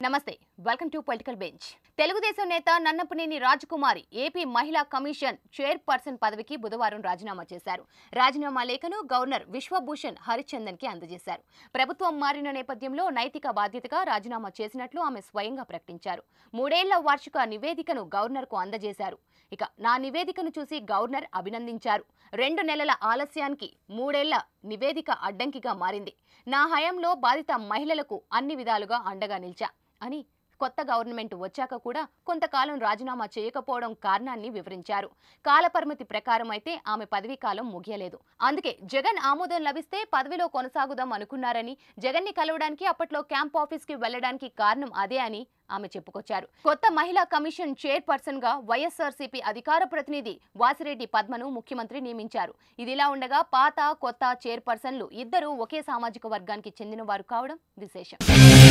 నమస్తే welcome to political bench Telugu Desam నేత నన్నపనేని రాజకుమారి AP మహిళా కమిషన్ చైర్పర్సన్ పదవికి బుధవారం రాజీనామా చేశారు రాజీనామా లేఖను గవర్నర్ విశ్వభూషణ్ హరిచందన్ కి అందజేశారు ప్రభుత్వం మారిన నేపథ్యంలో నైతిక బాధ్యతగా రాజీనామా చేసినట్లు ఆమె స్వయంగా ప్రకటించారు మూడేళ్ల వార్షిక నివేదికను గవర్నర్ కు అందజేశారు ఇక నా నివేదికను చూసి గవర్నర్ అభినందించారు రెండు నెలల ఆలస్యానికి మూడేళ్ల నివేదిక అడ్డంకిగా మారింది నా హయాంలో బాధిత మహిళలకు అన్ని విధాలుగా అండగా నిలిచా అని కొత్త గవర్నమెంట్ వచ్చాక కూడా కొంతకాలం రాజీనామా చేయకపోవడం కారణాన్ని వివరించారు కాలపరిమితి ప్రకారం అయితే ఆమె పదవీ కాలం ముగియలేదు అందుకే జగన్ ఆమోదం లభిస్తే పదవిలో కొనసాగుదాం అనుకున్నారని జగన్ ని కలవడానికి అప్పట్లో క్యాంప్ ఆఫీస్ కి వెళ్లడానికి కారణం అదే అని ఆమె చెప్పుకొచ్చారు కొత్త మహిళా కమిషన్ చైర్పర్సన్ గా వైఎస్ఆర్సీపీ అధికార ప్రతినిధి వాసిరెడ్డి పద్మను ముఖ్యమంత్రి నియమించారు ఇదిలా ఉండగా పాత కొత్త చైర్పర్సన్లు ఇద్దరూ ఒకే సామాజిక వర్గానికి చెందిన వారు కావడం విశేషం